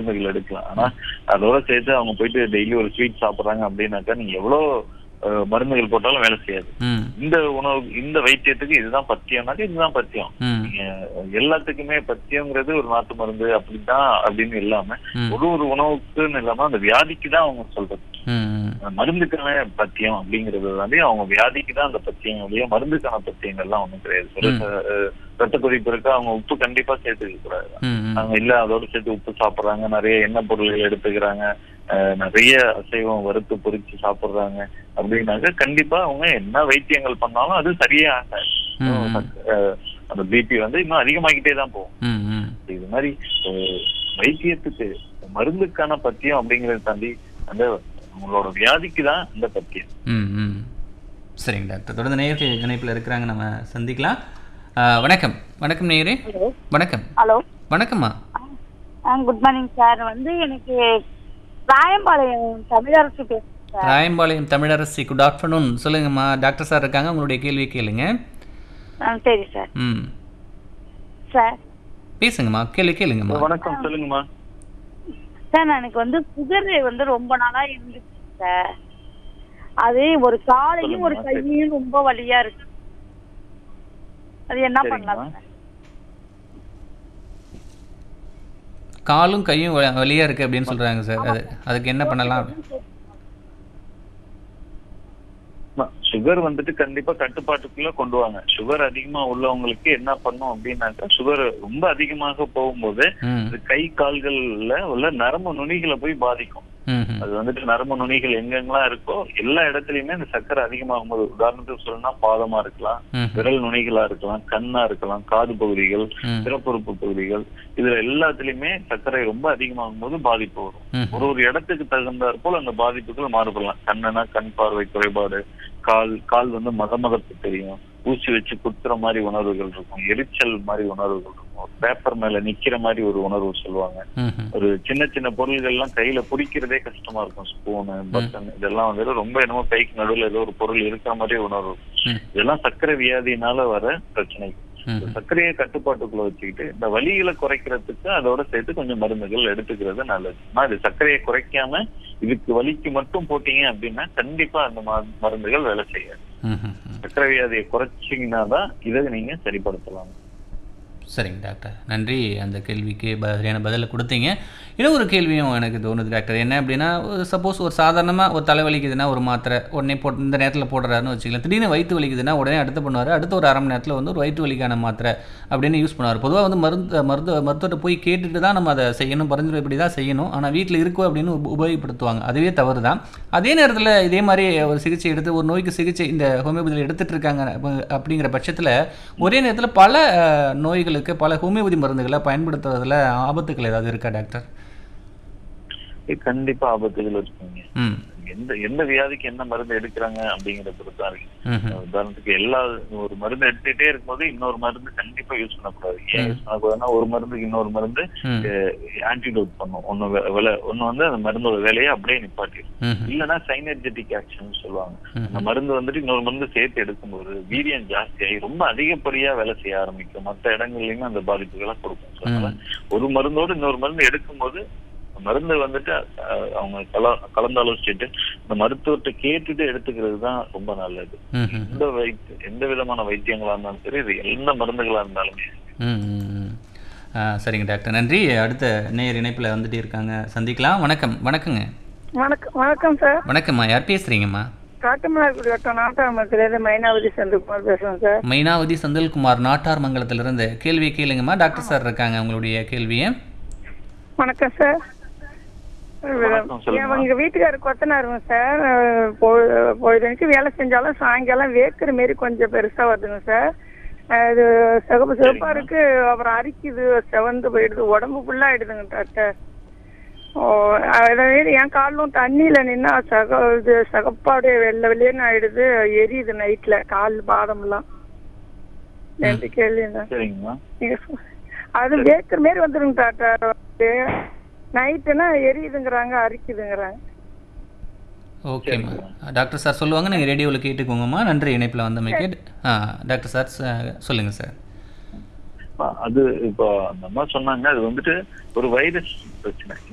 மருந்துகள் எடுக்கலாம் ஆனா அதோட சேர்த்து அவங்க போயிட்டு டெய்லி ஒரு ஸ்வீட் சாப்பிடுறாங்க அப்படின்னாக்கா நீங்க எவ்வளவு அஹ், மருந்துகள் போட்டாலும் வேலை செய்யாது ம் இந்த உணவு இந்த வைத்தியத்துக்கு இதுதான் பத்தியம்னாக்க இதுதான் பத்தியம் ம் நீங்க எல்லாத்துக்குமே பத்தியங்கிறது ஒரு நாட்டு மருந்து அப்படிதான் அப்படின்னு இல்லாம ம். ஒரு ஒரு உணவுக்குன்னு இல்லாம அந்த வியாதிக்கு தான் அவங்க சொல்றது ம் மருந்துக்கான பத்தியம் அப்படிங்கறது வந்து அவங்க வியாதிக்கு தான் அந்த பத்தியம் ஒழிய மருந்துக்கான பத்தியங்கள்லாம் ஒண்ணும் கிடையாது ஒரு அஹ், ரத்த கொதிப்பு இருக்கு அவங்க உப்பு கண்டிப்பா சேர்த்துக்க கூடாது ம் ம் அவங்க இல்ல அதோட சேர்த்து உப்பு சாப்பிடுறாங்க நிறைய எண்ணெய் பொருள்கள் எடுத்துக்கிறாங்க அஹ், நிறைய அசைவம் வறுத்து பொரிச்சு சாப்பிடுறாங்க அப்படின்னாக்க கண்டிப்பா அவங்க என்ன வைத்தியங்கள் பண்ணாலும் அது சரியே ஆகாது ம், ம். அஹ், அந்த பிபி வந்து இன்னும் அதிகமாகிட்டே தான் போகும் ம் ம் இது மாதிரி அஹ், வைத்தியத்துக்கு மருந்துக்கான பத்தியம் அப்படிங்கறத தாண்டி அந்த உங்களோட வியாதிக்கு தான் இந்த பத்தியம் ம் ம் சரிங்க டாக்டர் தொடர்ந்து நேயர்கள் இணைப்பில் இருக்கிறாங்க நம்ம சந்திக்கலாம் ஆ, வணக்கம் வணக்கம் நேயரே ஹலோ வணக்கம் ஹலோ வணக்கம்மா குட் மார்னிங் சார் வந்து எனக்கு ராயம்பாளையம் தமிழரசு பேசுறேன் sir Rayampalayam Tamilarasi good afternoon சொல்லுங்கம்மா டாக்டர் சார் இருக்காங்க உங்களுடைய கேள்வி கேளுங்க ஆ, சரி சார் ம் சார் பேசுங்கம்மா கேள்வி கேளுங்கம்மா வணக்கம் சொல்லுங்கம்மா சார் எனக்கு வந்து சுகர் வந்து ரொம்ப நாளா இருந்துச்சு சார் அது ஒரு காலையும் ஒரு சொல்லுங்க, சரி. கையும் ரொம்ப வலியா இருக்கு அது என்ன சரிங்கம்மா. பண்ணலாம் சார் காலும் கையும் வ- வலியா இருக்கு அப்படின்னு சொல்றாங்க சார் அது அதுக்கு என்ன பண்ணலாம் சுகர் வந்துட்டு கண்டிப்பா கட்டுப்பாட்டுக்குள்ள கொண்டு வாங்க சுகர் அதிகமா உள்ளவங்களுக்கு என்ன பண்ணும் அப்படின்னாக்கா சுகர் ரொம்ப அதிகமாக போகும்போது ம் அது கை கால்கள்ல உள்ள நரம்பு நுனிகளை போய் பாதிக்கும் ம் ம் அது வந்துட்டு நரம்பு நுனிகள் எங்கெங்கெல்லாம் இருக்கோ எல்லா இடத்துலயுமே இந்த சக்கரை அதிகமாகும் போது உதாரணத்துக்கு சொல்லணும்னா பாதமா இருக்கலாம் ம் விரல் நுனிகளா இருக்கலாம் கண்ணா இருக்கலாம் காது பகுதிகள் ம் பிறப்புறுப்பு பகுதிகள் இதுல எல்லாத்துலயுமே சர்க்கரை ரொம்ப அதிகமாகும் போது பாதிப்பு வரும் ம் ஒரு ஒரு இடத்துக்கு தகுந்தாற் போல அந்த பாதிப்புகள் மாறுபடலாம் கண்ணுனா கண் பார்வை குறைபாடு கால் கால் வந்து மத மதப்பு தெரியும் ஊசி வச்சு குத்துற மாதிரி உணர்வுகள் இருக்கும் எரிச்சல் மாதிரி உணர்வுகள் இருக்கும் பேப்பர் மேல நிக்கிற மாதிரி ஒரு உணர்வு சொல்லுவாங்க ம் ம் ஒரு சின்ன சின்ன பொருள்கள் எல்லாம் கையில பிடிக்கிறதே கஷ்டமா இருக்கும் ஸ்பூனு பட்டன் இதெல்லாம் வந்து ரொம்ப என்னமோ கைக்கு நடுவுல ஏதோ ஒரு பொருள் இருக்கிற மாதிரி உணர்வு இருக்கும். ம். இதெல்லாம் சர்க்கரை வியாதினால வர பிரச்சனை ம் இந்த சர்க்கரையை கட்டுப்பாட்டுக்குள்ள வச்சுக்கிட்டு இந்த வலிகளை குறைக்கிறதுக்கு அதோட சேர்த்து கொஞ்சம் மருந்துகள் எடுத்துக்கிறது நல்லது ஆனா இது சர்க்கரையை குறைக்காம இதுக்கு வலிக்கு மட்டும் போட்டீங்க அப்படின்னா கண்டிப்பா அந்த ம- மருந்துகள் வேலை செய்யாது ம் ம் ம் சர்க்கரை வியாதியை குறைச்சிங்கன்னா தான் இதை நீங்க சரிப்படுத்தலாம் சரிங்க டாக்டர் நன்றி அந்த கேள்விக்கு ப- சரியான பதிலை கொடுத்தீங்க இன்னும் ஒரு கேள்வியும் எனக்கு தோணுது டாக்டர் என்ன அப்படின்னா சப்போஸ் ஒரு சாதாரணமாக ஒரு தலை வலிக்குதுன்னா ஒரு மாத்திரை உடனே போட்டு இந்த நேரத்தில் போடுறாருன்னு வச்சுக்கலாம் திடீர்னு வயிற்று வலிக்குதுன்னா உடனே அடுத்து பண்ணுவார் அடுத்த ஒரு அரை மணி நேரத்தில் வந்து ஒரு வயிற்று வலிக்கான மாத்திரை அப்படின்னு யூஸ் பண்ணுவார் பொதுவாக வந்து மருந்து மருத்துவ மருத்துவத்தை போய் கேட்டுட்டு தான் நம்ம அதை செய்யணும் பரிந்துரை இப்படி தான் செய்யணும் ஆனால் வீட்டில் இருக்கோ அப்படின்னு உப- உபயோகப்படுத்துவாங்க அதுவே தவறு தான் அதே நேரத்தில் இதே மாதிரி ஒரு சிகிச்சை எடுத்து ஒரு நோய்க்கு சிகிச்சை இந்த ஹோமியோபதியில் எடுத்துட்டு இருக்காங்க அப்ப- அப்படிங்கிற பட்சத்தில் ஒரே நேரத்தில் பல அஹ், நோய்களுக்கு பல ஹோமியோபதி மருந்துகளை பயன்படுத்துறதுல ஆபத்துக்கள் ஏதாவது இருக்கா டாக்டர் இது கண்டிப்பா ஆபத்துகள் இருக்குங்க ம் எந்த எந்த வியாதிக்கு என்ன மருந்து எடுக்கிறாங்க அப்படிங்கறத பொறுத்து தான் இருக்கு ம்ஹும். உதாரணத்துக்கு எல்லா ஒரு மருந்து எடுத்துட்டே இருக்கும்போது இன்னொரு மருந்து கண்டிப்பா யூஸ் பண்ணக்கூடாது ஏன் யூஸ் பண்ணக்கூடாதுன்னா ஒரு மருந்துக்கு இன்னொரு மருந்து ம் ஆன்டிடோட் பண்ணும் ஒன்னு வே- வேலை ஒன்னு வந்து அந்த மருந்தோட வேலையை அப்படியே நிப்பாட்டிடும் ம்ஹும். இல்லைன்னா சைனர்ஜெட்டிக் ஆக்ஷன் சொல்லுவாங்க ம்ஹும். அந்த மருந்து வந்துட்டு இன்னொரு மருந்து சேர்த்து எடுக்கும்போது வீரியம் ஜாஸ்தியாகி ரொம்ப அதிகப்படியா வேலை செய்ய ஆரம்பிக்கும் மற்ற இடங்கள்லயுமே அந்த பாதிப்புகளை கொடுக்கும் So, அதனால ஒரு மருந்தோடு இன்னொரு மருந்து எடுக்கும்போது அந்த மருந்து வந்துட்டு அஹ், அவங்க கல கலந்தாலோசிச்சுட்டு இந்த மருத்துவத்தை கேட்டுட்டு எடுத்துக்கிறது தான் ரொம்ப நல்லது ம்ஹும். எந்த வைத்திய எந்த விதமான வைத்தியங்களா இருந்தாலும் சரி இது எந்த மருந்துகளா இருந்தாலுமே ம், ம், ம். ஆ, சரிங்க டாக்டர் நன்றி அடுத்த நேயர் இணைப்பில் வந்துட்டே இருக்காங்க சந்திக்கலாம் வணக்கம் வணக்கங்க வணக்கம் வணக்கம் சார் வணக்கம்மா யார் பேசுறீங்கம்மா காட்டுமன்னார்குடி வட்டம் நாட்டாமத்திலேருந்து மைனாவதி செந்தில்குமார் பேசுறேன் சார் மைனாவதி செந்தில்குமார் நாட்டார் மங்கலத்திலிருந்து கேள்வி கேளுங்கம்மா டாக்டர் சார் இருக்காங்க உங்களுடைய கேள்வியை வணக்கம் சார் வணக்கம், சொல்லுங்கம்மா. எங்க வீட்டுக்காரர் கொத்தனாருங்க சார் அஹ், பொ- பொழுதனைக்கு வேலை செஞ்சாலும் சாயங்காலம் வேக்கிற மாரி கொஞ்சம் பெருசா வருதுங்க சார் அஹ், இது சிகப்பு சிகப்பா இருக்கு அப்புறம் அரிக்குது செவந்து போயிடுது உடம்பு ஃபுல்லா ஆயிடுதுங்க டாக்டர் ஓ அதாவது என் காலும் தண்ணியில நின்னா சக இது சகப்பாடு வெள்ளை வெள்ளையன்னு ஆயிடுது எரியுது நைட்ல கால் பாதம்லாம் ரெண்டு கேள்வி தான் சரிங்கம்மா நீங்க சொ- அது வேக்கிற மாரி வந்துருங்க டாக்டர் நைட்டுனா எரியுதுங்கிறாங்க அரிக்குதுங்கிறாங்க ஓகேம்மா டாக்டர் சார் சொல்லுவாங்க நீங்கள் ரேடியோவில் கேட்டுக்கோங்கம்மா நன்றி இணைப்பில் வந்தமைக்கு ஆ டாக்டர் சார் ச- சொல்லுங்க சார் அது இப்போ அந்த அம்மா சொன்னாங்க அது வந்துட்டு ஒரு வைரஸ் பிரச்சனை